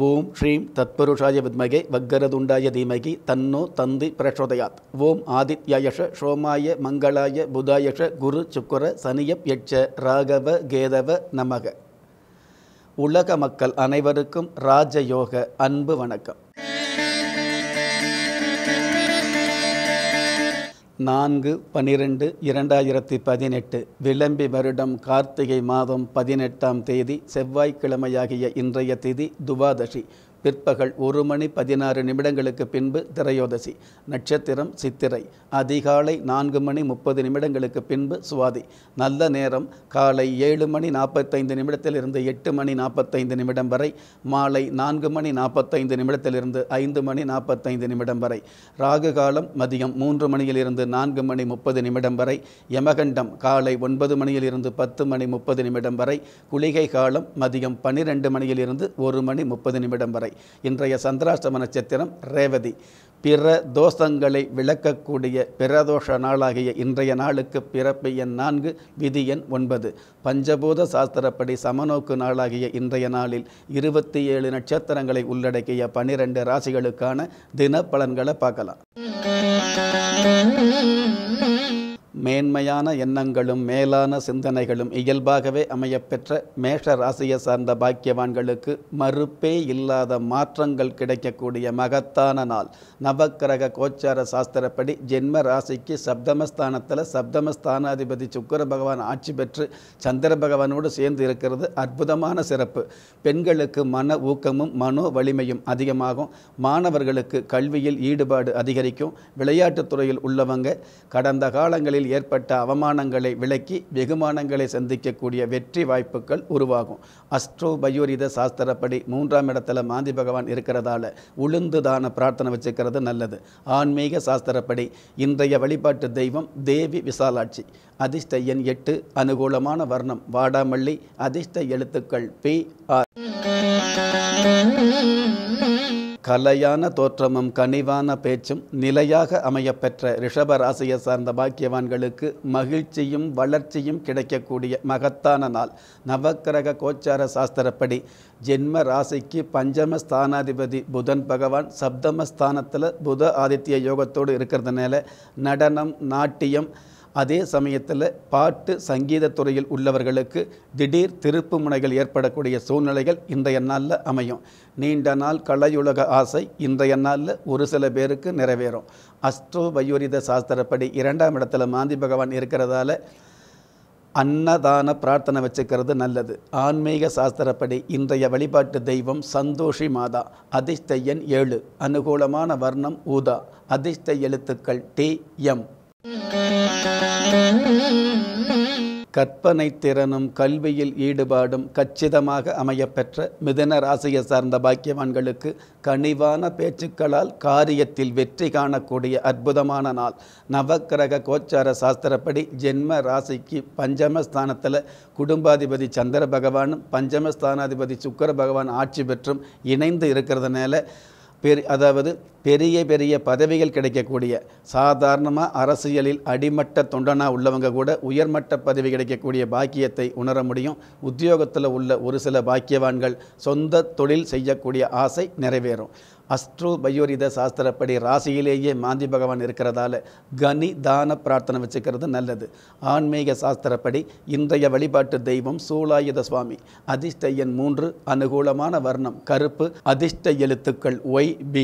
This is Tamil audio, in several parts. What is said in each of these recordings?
ஓம் ஸ்ரீம் தத்புருஷாய வித்மகே வக்கரதுண்டாய தீமகி தன்னோ தந்தி பிரச்சோதயாத் ஓம் ஆதித்யாயஷ சோமாய மங்களாய புதாயஷ குரு சுக்கர சனியப் யட்ச ராகவ கேதவ நமக உலக மக்கள் அனைவருக்கும் ராஜயோக அன்பு வணக்கம் நான்கு பனிரெண்டு இரண்டாயிரத்தி பதினெட்டு விளம்பி வருடம் கார்த்திகை மாதம் பதினெட்டாம் தேதி செவ்வாய்க்கிழமையாகிய இன்றைய திதி துவாதசி பிற்பகல் ஒரு மணி பதினாறு நிமிடங்களுக்கு பின்பு திரையோதசி நட்சத்திரம் சித்திரை அதிகாலை நான்கு மணி முப்பது நிமிடங்களுக்கு பின்பு சுவாதி நல்ல நேரம் காலை ஏழு மணி நாற்பத்தைந்து நிமிடத்திலிருந்து எட்டு மணி நாற்பத்தைந்து நிமிடம் வரை மாலை நான்கு மணி நாற்பத்தைந்து நிமிடத்திலிருந்து ஐந்து மணி நாற்பத்தைந்து நிமிடம் வரை ராகு காலம் மதியம் மூன்று மணியிலிருந்து நான்கு மணி முப்பது நிமிடம் வரை யமகண்டம் காலை ஒன்பது மணியிலிருந்து பத்து மணி முப்பது நிமிடம் வரை குளிகை காலம் மதியம் பன்னிரெண்டு மணியிலிருந்து ஒரு மணி முப்பது நிமிடம் வரை இன்றைய சந்திராஷ்டம நட்சத்திரம் ரேவதி பிற தோஷங்களை விளக்கக்கூடிய பிரதோஷ நாளாகிய இன்றைய நாளுக்கு பிறப்பு எண் நான்கு விதி எண் ஒன்பது பஞ்சபூத சாஸ்திரப்படி சமநோக்கு நாளாகிய இன்றைய நாளில் இருபத்தி ஏழு நட்சத்திரங்களை உள்ளடக்கிய பனிரெண்டு ராசிகளுக்கான தின பலன்களை பார்க்கலாம் மேன்மையான எண்ணங்களும் மேலான சிந்தனைகளும் இயல்பாகவே அமையப்பெற்ற மேஷ ராசியை சார்ந்த பாக்கியவான்களுக்கு மறுப்பே இல்லாத மாற்றங்கள் கிடைக்கக்கூடிய மகத்தான நாள் நவக்கிரக கோச்சார சாஸ்திரப்படி ஜென்ம ராசிக்கு சப்தமஸ்தானத்தில் சப்தமஸ்தானாதிபதி சுக்கர பகவான் ஆட்சி பெற்று சந்திர பகவானோடு சேர்ந்து இருக்கிறது அற்புதமான சிறப்பு பெண்களுக்கு மன ஊக்கமும் மனோ வலிமையும் அதிகமாகும் மாணவர்களுக்கு கல்வியில் ஈடுபாடு அதிகரிக்கும் விளையாட்டுத் துறையில் உள்ளவங்க கடந்த காலங்களில் ஏற்பட்ட அவமானங்களை விலக்கி வெகுமானங்களை சந்திக்கக்கூடிய வெற்றி வாய்ப்புகள் உருவாகும் அஸ்ட்ரோ பயோரித சாஸ்திரப்படி மூன்றாம் இடத்துல மாந்தி பகவான் இருக்கிறதால உளுந்து தான பிரார்த்தனை வச்சுக்கிறது நல்லது ஆன்மீக சாஸ்திரப்படி இன்றைய வழிபாட்டு தெய்வம் தேவி விசாலாட்சி அதிர்ஷ்ட எண் எட்டு அனுகூலமான வர்ணம் வாடாமல்லி அதிர்ஷ்ட எழுத்துக்கள் பி ஆர் கலையான தோற்றமும் கனிவான பேச்சும் நிலையாக அமையப்பெற்ற ரிஷப ராசியை சார்ந்த பாக்கியவான்களுக்கு மகிழ்ச்சியும் வளர்ச்சியும் கிடைக்கக்கூடிய மகத்தான நாள் நவக்கிரக கோச்சார சாஸ்திரப்படி ஜென்ம ராசிக்கு பஞ்சம ஸ்தானாதிபதி புதன் பகவான் சப்தம ஸ்தானத்தில் புத ஆதித்ய யோகத்தோடு இருக்கிறதுனால நடனம் நாட்டியம் அதே சமயத்தில் பாட்டு சங்கீத துறையில் உள்ளவர்களுக்கு திடீர் திருப்பு முனைகள் ஏற்படக்கூடிய சூழ்நிலைகள் இன்றைய நாளில் அமையும் நீண்ட நாள் கலையுலக ஆசை இன்றைய நாளில் ஒரு சில பேருக்கு நிறைவேறும் அஸ்ட்ரோ வயோரித சாஸ்திரப்படி இரண்டாம் இடத்துல மாந்தி பகவான் இருக்கிறதால அன்னதான பிரார்த்தனை வச்சுக்கிறது நல்லது ஆன்மீக சாஸ்திரப்படி இன்றைய வழிபாட்டு தெய்வம் சந்தோஷி மாதா அதிர்ஷ்ட எண் ஏழு அனுகூலமான வர்ணம் ஊதா அதிர்ஷ்ட எழுத்துக்கள் டி எம் கற்பனை திறனும் கல்வியில் ஈடுபாடும் கச்சிதமாக அமையப்பெற்ற மிதன ராசியை சார்ந்த பாக்கியவான்களுக்கு கனிவான பேச்சுக்களால் காரியத்தில் வெற்றி காணக்கூடிய அற்புதமான நாள் நவக்கிரக கோச்சார சாஸ்திரப்படி ஜென்ம ராசிக்கு பஞ்சமஸ்தானத்தில் குடும்பாதிபதி சந்திர பகவானும் பஞ்சமஸ்தானாதிபதி சுக்கர பகவான் ஆட்சி பெற்றும் இணைந்து இருக்கிறதுனால பெரி அதாவது பெரிய பெரிய பதவிகள் கிடைக்கக்கூடிய சாதாரணமாக அரசியலில் அடிமட்ட தொண்டனாக உள்ளவங்க கூட உயர்மட்ட பதவி கிடைக்கக்கூடிய பாக்கியத்தை உணர முடியும் உத்தியோகத்தில் உள்ள ஒரு சில பாக்கியவான்கள் சொந்த தொழில் செய்யக்கூடிய ஆசை நிறைவேறும் அஸ்ட்ரோ பயோரித சாஸ்திரப்படி ராசியிலேயே மாந்தி பகவான் இருக்கிறதால கனி தான பிரார்த்தனை வச்சுக்கிறது நல்லது ஆன்மீக சாஸ்திரப்படி இன்றைய வழிபாட்டு தெய்வம் சூலாயுத சுவாமி அதிர்ஷ்ட எண் மூன்று அனுகூலமான வர்ணம் கருப்பு அதிர்ஷ்ட எழுத்துக்கள் ஒய் பி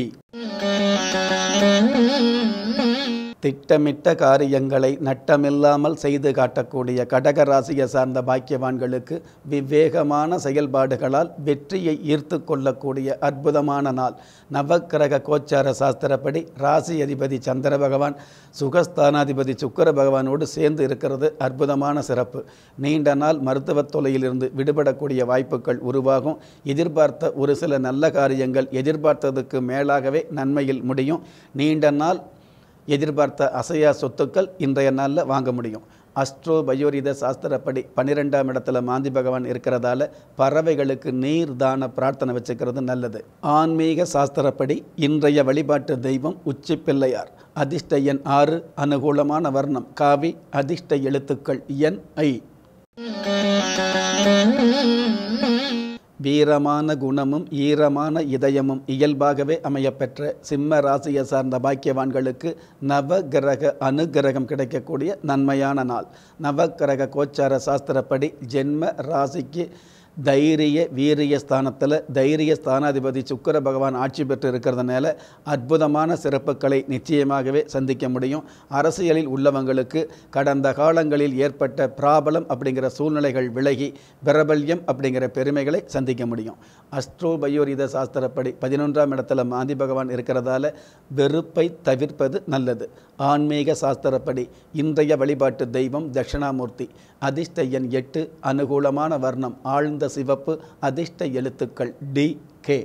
திட்டமிட்ட காரியங்களை நட்டமில்லாமல் செய்து காட்டக்கூடிய கடக ராசியை சார்ந்த பாக்கியவான்களுக்கு விவேகமான செயல்பாடுகளால் வெற்றியை ஈர்த்து கொள்ளக்கூடிய அற்புதமான நாள் நவக்கிரக கோச்சார சாஸ்திரப்படி ராசி அதிபதி சந்திர பகவான் சுகஸ்தானாதிபதி சுக்கர பகவானோடு சேர்ந்து இருக்கிறது அற்புதமான சிறப்பு நீண்ட நாள் மருத்துவத் தொலையிலிருந்து விடுபடக்கூடிய வாய்ப்புகள் உருவாகும் எதிர்பார்த்த ஒரு சில நல்ல காரியங்கள் எதிர்பார்த்ததுக்கு மேலாகவே நன்மையில் முடியும் நீண்ட நாள் எதிர்பார்த்த அசையா சொத்துக்கள் இன்றைய நாளில் வாங்க முடியும் அஸ்ட்ரோ பயோரித சாஸ்திரப்படி பன்னிரெண்டாம் இடத்துல மாந்தி பகவான் இருக்கிறதால பறவைகளுக்கு நீர் தான பிரார்த்தனை வச்சுக்கிறது நல்லது ஆன்மீக சாஸ்திரப்படி இன்றைய வழிபாட்டு தெய்வம் உச்சி பிள்ளையார் அதிர்ஷ்ட எண் ஆறு அனுகூலமான வர்ணம் காவி அதிர்ஷ்ட எழுத்துக்கள் என் ஐ வீரமான குணமும் ஈரமான இதயமும் இயல்பாகவே அமையப்பெற்ற சிம்ம ராசியை சார்ந்த பாக்கியவான்களுக்கு நவகிரக அனுகிரகம் கிடைக்கக்கூடிய நன்மையான நாள் நவகிரக கோச்சார சாஸ்திரப்படி ஜென்ம ராசிக்கு தைரிய வீரிய ஸ்தானத்தில் தைரிய ஸ்தானாதிபதி சுக்கர பகவான் ஆட்சி பெற்று இருக்கிறதுனால அற்புதமான சிறப்புகளை நிச்சயமாகவே சந்திக்க முடியும் அரசியலில் உள்ளவங்களுக்கு கடந்த காலங்களில் ஏற்பட்ட பிராபலம் அப்படிங்கிற சூழ்நிலைகள் விலகி பிரபல்யம் அப்படிங்கிற பெருமைகளை சந்திக்க முடியும் அஸ்ட்ரோ பயோரித சாஸ்திரப்படி பதினொன்றாம் இடத்துல மாந்தி பகவான் இருக்கிறதால வெறுப்பை தவிர்ப்பது நல்லது ஆன்மீக சாஸ்திரப்படி இன்றைய வழிபாட்டு தெய்வம் தட்சிணாமூர்த்தி அதிர்ஷ்ட எண் எட்டு அனுகூலமான வர்ணம் ஆழ்ந்த சிவப்பு அதிர்ஷ்ட எழுத்துக்கள் டி கே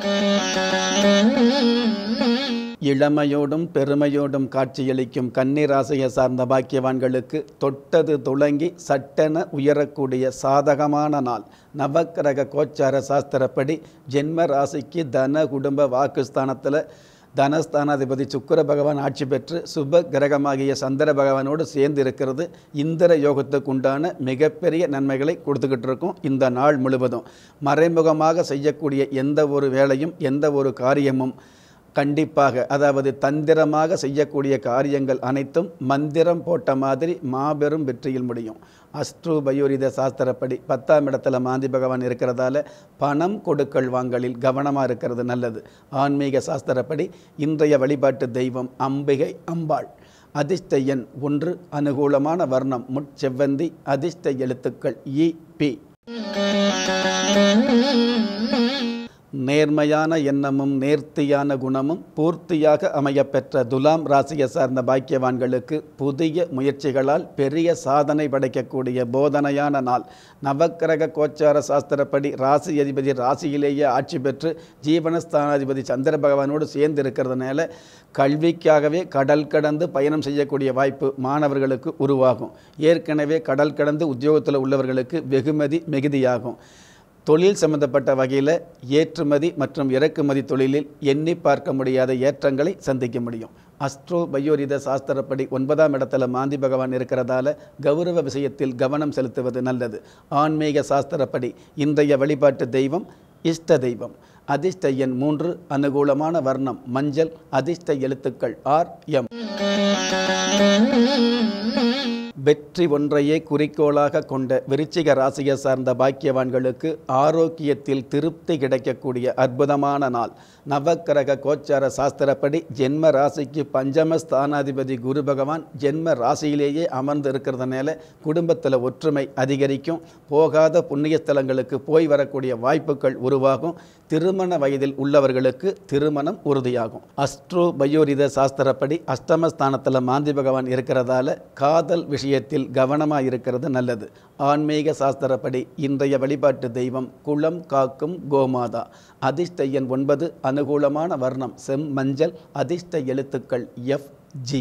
இளமையோடும் பெருமையோடும் காட்சியளிக்கும் கன்னிராசியை சார்ந்த பாக்கியவான்களுக்கு தொட்டது துளங்கி சட்டென உயரக்கூடிய சாதகமான நாள் நவக்கிரக கோச்சார சாஸ்திரப்படி ஜென்ம ராசிக்கு தன குடும்ப வாக்குஸ்தானத்தில் தனஸ்தானாதிபதி சுக்கர பகவான் ஆட்சி பெற்று சுப கிரகமாகிய சந்திர பகவானோடு சேர்ந்து இருக்கிறது இந்திர யோகத்துக்கு உண்டான மிகப்பெரிய நன்மைகளை கொடுத்துக்கிட்டு இருக்கும் இந்த நாள் முழுவதும் மறைமுகமாக செய்யக்கூடிய எந்த ஒரு வேலையும் எந்த ஒரு காரியமும் கண்டிப்பாக அதாவது தந்திரமாக செய்யக்கூடிய காரியங்கள் அனைத்தும் மந்திரம் போட்ட மாதிரி மாபெரும் வெற்றியில் முடியும் அஸ்ட்ரு பயோரித சாஸ்திரப்படி பத்தாம் இடத்துல மாந்தி பகவான் இருக்கிறதால பணம் கொடுக்கல் வாங்கலில் கவனமாக இருக்கிறது நல்லது ஆன்மீக சாஸ்திரப்படி இன்றைய வழிபாட்டு தெய்வம் அம்பிகை அம்பாள் அதிர்ஷ்ட எண் ஒன்று அனுகூலமான வர்ணம் முட்செவ்வந்தி அதிர்ஷ்ட எழுத்துக்கள் இ பி நேர்மையான எண்ணமும் நேர்த்தியான குணமும் பூர்த்தியாக அமையப்பெற்ற துலாம் ராசியை சார்ந்த பாக்கியவான்களுக்கு புதிய முயற்சிகளால் பெரிய சாதனை படைக்கக்கூடிய போதனையான நாள் நவக்கிரக கோச்சார சாஸ்திரப்படி ராசி அதிபதி ராசியிலேயே ஆட்சி பெற்று ஜீவனஸ்தானாதிபதி சந்திர பகவானோடு சேர்ந்து இருக்கிறதுனால கல்விக்காகவே கடல் கடந்து பயணம் செய்யக்கூடிய வாய்ப்பு மாணவர்களுக்கு உருவாகும் ஏற்கனவே கடல் கடந்து உத்தியோகத்தில் உள்ளவர்களுக்கு வெகுமதி மிகுதியாகும் தொழில் சம்பந்தப்பட்ட வகையில் ஏற்றுமதி மற்றும் இறக்குமதி தொழிலில் எண்ணி பார்க்க முடியாத ஏற்றங்களை சந்திக்க முடியும் அஸ்ட்ரோ பயோரித சாஸ்திரப்படி ஒன்பதாம் இடத்துல மாந்தி பகவான் இருக்கிறதால கௌரவ விஷயத்தில் கவனம் செலுத்துவது நல்லது ஆன்மீக சாஸ்திரப்படி இன்றைய வழிபாட்டு தெய்வம் இஷ்ட தெய்வம் அதிர்ஷ்ட எண் மூன்று அனுகூலமான வர்ணம் மஞ்சள் அதிர்ஷ்ட எழுத்துக்கள் ஆர் எம் வெற்றி ஒன்றையே குறிக்கோளாக கொண்ட விருச்சிக ராசியை சார்ந்த பாக்கியவான்களுக்கு ஆரோக்கியத்தில் திருப்தி கிடைக்கக்கூடிய அற்புதமான நாள் நவக்கிரக கோச்சார சாஸ்திரப்படி ஜென்ம ராசிக்கு பஞ்சம ஸ்தானாதிபதி குரு பகவான் ஜென்ம ராசியிலேயே அமர்ந்து இருக்கிறதுனால குடும்பத்தில் ஒற்றுமை அதிகரிக்கும் போகாத புண்ணிய ஸ்தலங்களுக்கு போய் வரக்கூடிய வாய்ப்புகள் உருவாகும் திருமண வயதில் உள்ளவர்களுக்கு திருமணம் உறுதியாகும் அஸ்ட்ரோ பயோரித சாஸ்திரப்படி அஷ்டமஸ்தானத்தில் மாந்தி பகவான் இருக்கிறதால காதல் விஷயத்தில் கவனமாக இருக்கிறது நல்லது ஆன்மீக சாஸ்திரப்படி இன்றைய வழிபாட்டு தெய்வம் குளம் காக்கும் கோமாதா அதிர்ஷ்ட எண் ஒன்பது அனுகூலமான வர்ணம் செம் மஞ்சள் அதிர்ஷ்ட எழுத்துக்கள் எஃப் ஜி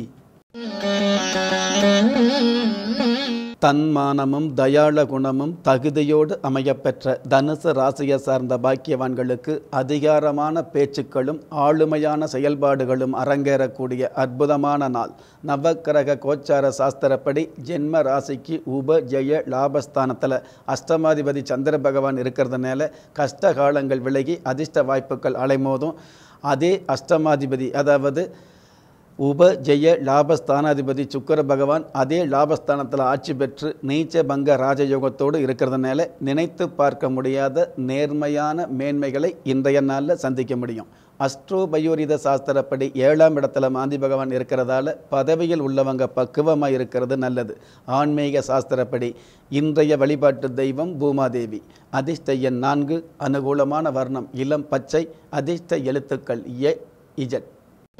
தன்மானமும் தயாள குணமும் தகுதியோடு அமையப்பெற்ற தனுசு ராசியை சார்ந்த பாக்கியவான்களுக்கு அதிகாரமான பேச்சுக்களும் ஆளுமையான செயல்பாடுகளும் அரங்கேறக்கூடிய அற்புதமான நாள் நவக்கிரக கோச்சார சாஸ்திரப்படி ஜென்ம ராசிக்கு உப ஜெய லாபஸ்தானத்தில் அஷ்டமாதிபதி சந்திர பகவான் இருக்கிறதுனால கஷ்ட காலங்கள் விலகி அதிர்ஷ்ட வாய்ப்புகள் அலைமோதும் அதே அஷ்டமாதிபதி அதாவது உப ஜெய லாபஸ்தானாதிபதி சுக்கர பகவான் அதே லாபஸ்தானத்தில் ஆட்சி பெற்று நீச்ச பங்க ராஜயோகத்தோடு இருக்கிறதுனால நினைத்து பார்க்க முடியாத நேர்மையான மேன்மைகளை இன்றைய நாளில் சந்திக்க முடியும் அஸ்ட்ரோ பயோரித சாஸ்திரப்படி ஏழாம் இடத்துல மாந்தி பகவான் இருக்கிறதால பதவியில் உள்ளவங்க பக்குவமாக இருக்கிறது நல்லது ஆன்மீக சாஸ்திரப்படி இன்றைய வழிபாட்டு தெய்வம் பூமாதேவி அதிர்ஷ்ட எண் நான்கு அனுகூலமான வர்ணம் இளம் பச்சை அதிர்ஷ்ட எழுத்துக்கள் எ இஜட்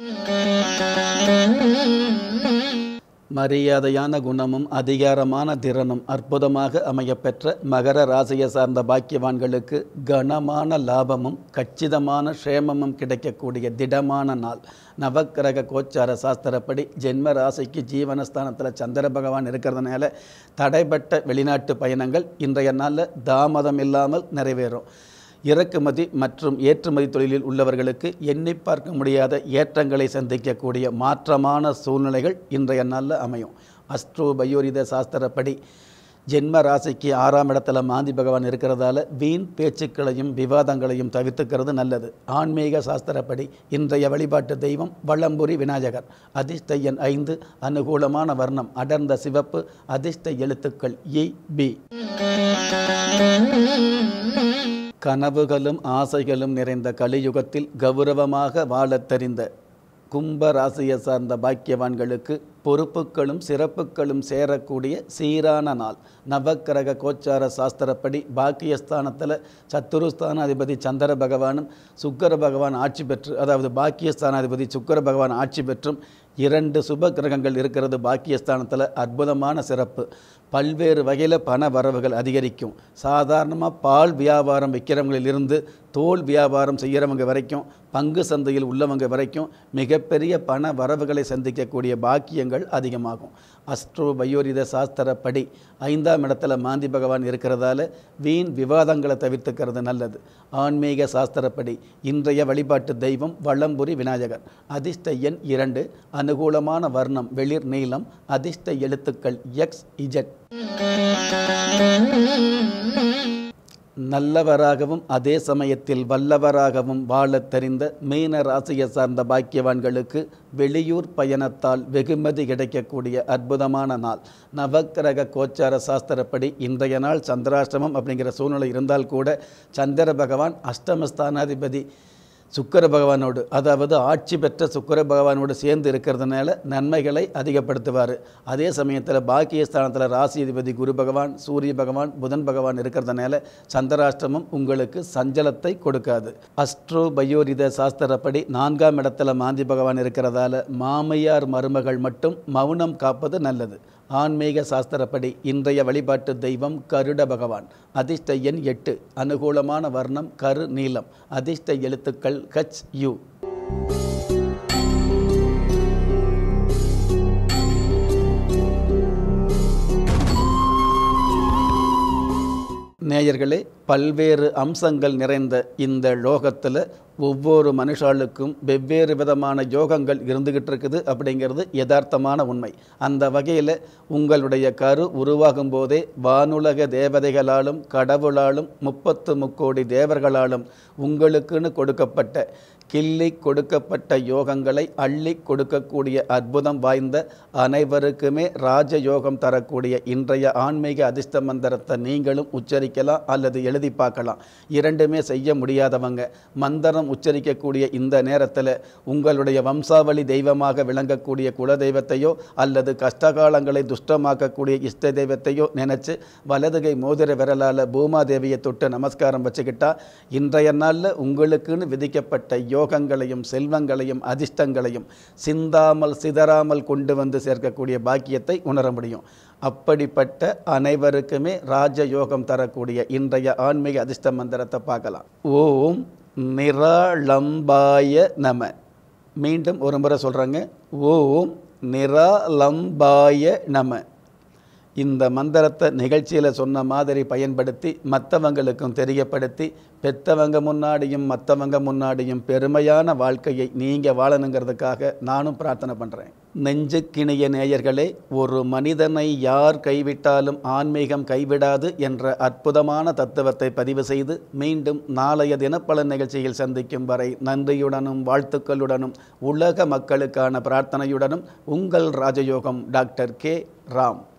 மரியாதையான குணமும் அதிகாரமான திறனும் அற்புதமாக அமையப்பெற்ற மகர ராசியை சார்ந்த பாக்கியவான்களுக்கு கனமான லாபமும் கச்சிதமான க்ஷேமமும் கிடைக்கக்கூடிய திடமான நாள் நவக்கிரக கோச்சார சாஸ்திரப்படி ஜென்ம ராசிக்கு ஜீவனஸ்தானத்தில் சந்திர பகவான் இருக்கிறதுனால தடைப்பட்ட வெளிநாட்டு பயணங்கள் இன்றைய நாளில் தாமதம் இல்லாமல் நிறைவேறும் இறக்குமதி மற்றும் ஏற்றுமதி தொழிலில் உள்ளவர்களுக்கு எண்ணி பார்க்க முடியாத ஏற்றங்களை சந்திக்கக்கூடிய மாற்றமான சூழ்நிலைகள் இன்றைய நாளில் அமையும் அஸ்ட்ரோ பயோரித சாஸ்திரப்படி ஜென்ம ராசிக்கு ஆறாம் இடத்துல மாந்தி பகவான் இருக்கிறதால வீண் பேச்சுக்களையும் விவாதங்களையும் தவிர்த்துக்கிறது நல்லது ஆன்மீக சாஸ்திரப்படி இன்றைய வழிபாட்டு தெய்வம் வள்ளம்புரி விநாயகர் அதிர்ஷ்ட எண் ஐந்து அனுகூலமான வர்ணம் அடர்ந்த சிவப்பு அதிர்ஷ்ட எழுத்துக்கள் இ பி கனவுகளும் ஆசைகளும் நிறைந்த கலியுகத்தில் கௌரவமாக வாழத் தெரிந்த கும்ப ராசியை சார்ந்த பாக்கியவான்களுக்கு பொறுப்புகளும் சிறப்புகளும் சேரக்கூடிய சீரான நாள் நவக்கிரக கோச்சார சாஸ்திரப்படி பாக்கியஸ்தானத்தில் சத்துருஸ்தானாதிபதி சந்திர பகவானும் சுக்கர பகவான் ஆட்சி பெற்று அதாவது பாக்கியஸ்தானாதிபதி சுக்கர பகவான் ஆட்சி பெற்றும் இரண்டு சுப கிரகங்கள் இருக்கிறது பாக்கியஸ்தானத்தில் அற்புதமான சிறப்பு பல்வேறு வகையில் பண வரவுகள் அதிகரிக்கும் சாதாரணமாக பால் வியாபாரம் விற்கிறவங்களிலிருந்து தோல் வியாபாரம் செய்கிறவங்க வரைக்கும் பங்கு சந்தையில் உள்ளவங்க வரைக்கும் மிகப்பெரிய பண வரவுகளை சந்திக்கக்கூடிய பாக்கியங்கள் அதிகமாகும் அஸ்ட்ரோ பயோரித சாஸ்திரப்படி ஐந்தாம் இடத்துல மாந்தி பகவான் இருக்கிறதால வீண் விவாதங்களை தவிர்த்துக்கிறது நல்லது ஆன்மீக சாஸ்திரப்படி இன்றைய வழிபாட்டு தெய்வம் வள்ளம்புரி விநாயகர் அதிர்ஷ்ட எண் இரண்டு அனுகூலமான வர்ணம் வெளிர் நீளம் அதிர்ஷ்ட எழுத்துக்கள் எக்ஸ் இஜட் நல்லவராகவும் அதே சமயத்தில் வல்லவராகவும் வாழத் தெரிந்த மீன ராசியை சார்ந்த பாக்கியவான்களுக்கு வெளியூர் பயணத்தால் வெகுமதி கிடைக்கக்கூடிய அற்புதமான நாள் நவக்கிரக கோச்சார சாஸ்திரப்படி இன்றைய நாள் சந்திராஷ்டமம் அப்படிங்கிற சூழ்நிலை இருந்தால் கூட சந்திர பகவான் அஷ்டமஸ்தானாதிபதி சுக்கர பகவானோடு அதாவது ஆட்சி பெற்ற சுக்கர பகவானோடு சேர்ந்து இருக்கிறதுனால நன்மைகளை அதிகப்படுத்துவார் அதே சமயத்தில் பாக்கியஸ்தானத்தில் ராசி அதிபதி குரு பகவான் சூரிய பகவான் புதன் பகவான் இருக்கிறதுனால சந்திராஷ்டமம் உங்களுக்கு சஞ்சலத்தை கொடுக்காது அஸ்ட்ரோ பயோரித சாஸ்திரப்படி நான்காம் இடத்துல மாந்தி பகவான் இருக்கிறதால மாமையார் மருமகள் மட்டும் மௌனம் காப்பது நல்லது ஆன்மீக சாஸ்திரப்படி இன்றைய வழிபாட்டு தெய்வம் கருட பகவான் அதிர்ஷ்ட எண் எட்டு அனுகூலமான வர்ணம் கரு நீலம் அதிர்ஷ்ட எழுத்துக்கள் ஹச் யு நேயர்களே பல்வேறு அம்சங்கள் நிறைந்த இந்த லோகத்தில் ஒவ்வொரு மனுஷாளுக்கும் வெவ்வேறு விதமான யோகங்கள் இருந்துகிட்டு இருக்குது அப்படிங்கிறது யதார்த்தமான உண்மை அந்த வகையில் உங்களுடைய கரு உருவாகும் போதே வானுலக தேவதைகளாலும் கடவுளாலும் முப்பத்து முக்கோடி தேவர்களாலும் உங்களுக்குன்னு கொடுக்கப்பட்ட கிள்ளி கொடுக்கப்பட்ட யோகங்களை அள்ளி கொடுக்கக்கூடிய அற்புதம் வாய்ந்த அனைவருக்குமே ராஜயோகம் தரக்கூடிய இன்றைய ஆன்மீக அதிர்ஷ்ட மந்திரத்தை நீங்களும் உச்சரிக்கலாம் அல்லது எழுதி பார்க்கலாம் இரண்டுமே செய்ய முடியாதவங்க மந்திரம் உச்சரிக்கக்கூடிய இந்த நேரத்தில் உங்களுடைய வம்சாவளி தெய்வமாக விளங்கக்கூடிய குல தெய்வத்தையோ அல்லது கஷ்டகாலங்களை துஷ்டமாக்கக்கூடிய இஷ்ட தெய்வத்தையோ நினச்சி வலதுகை மோதிர விரலால் பூமாதேவியை தொட்டு நமஸ்காரம் வச்சுக்கிட்டா இன்றைய நாளில் உங்களுக்குன்னு விதிக்கப்பட்ட யோகங்களையும் செல்வங்களையும் அதிர்ஷ்டங்களையும் சிந்தாமல் சிதறாமல் கொண்டு வந்து சேர்க்கக்கூடிய பாக்கியத்தை உணர முடியும் அப்படிப்பட்ட அனைவருக்குமே ராஜயோகம் தரக்கூடிய இன்றைய ஆன்மீக அதிர்ஷ்ட மந்திரத்தை பார்க்கலாம் ஓம் நிராளம்பாய நம மீண்டும் ஒரு முறை சொல்கிறேங்க ஓம் நிராலம்பாய நம இந்த மந்திரத்தை நிகழ்ச்சியில் சொன்ன மாதிரி பயன்படுத்தி மற்றவங்களுக்கும் தெரியப்படுத்தி பெற்றவங்க முன்னாடியும் மற்றவங்க முன்னாடியும் பெருமையான வாழ்க்கையை நீங்கள் வாழணுங்கிறதுக்காக நானும் பிரார்த்தனை பண்ணுறேன் நெஞ்சுக்கிணிய நேயர்களே ஒரு மனிதனை யார் கைவிட்டாலும் ஆன்மீகம் கைவிடாது என்ற அற்புதமான தத்துவத்தை பதிவு செய்து மீண்டும் நாளைய தினப்பலன் நிகழ்ச்சியில் சந்திக்கும் வரை நன்றியுடனும் வாழ்த்துக்களுடனும் உலக மக்களுக்கான பிரார்த்தனையுடனும் உங்கள் ராஜயோகம் டாக்டர் கே ராம்